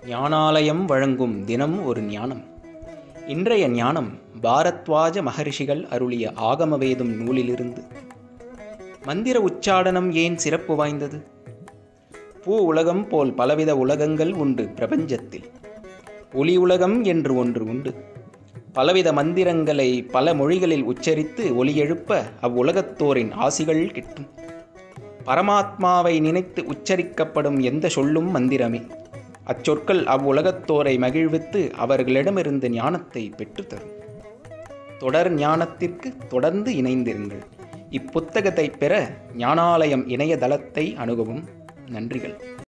ஞானாலயம் வழங்கும் தினம் ஒரு ஞானம் இன்றைய ஞானம் பாரத்வாஜ மகரிஷிகள் அருளிய ஆகமவேதம் நூலிலிருந்து மந்திர உச்சாடனம் ஏன் சிறப்பு வாய்ந்தது பூ உலகம் போல் பலவித உலகங்கள் உண்டு பிரபஞ்சத்தில் ஒளி உலகம் என்று ஒன்று உண்டு பலவித மந்திரங்களை பல மொழிகளில் உச்சரித்து ஒலி எழுப்ப அவ்வுலகத்தோரின் ஆசிகள் கிட்டும் பரமாத்மாவை நினைத்து உச்சரிக்கப்படும் எந்த சொல்லும் மந்திரமே அச்சொற்கள் அவ்வுலகத்தோரை மகிழ்வித்து அவர்களிடமிருந்து ஞானத்தை பெற்றுத்தரும் தொடர் ஞானத்திற்கு தொடர்ந்து இணைந்திருங்கள் இப்புத்தகத்தை பெற ஞானாலயம் இணையதளத்தை அணுகவும் நன்றிகள்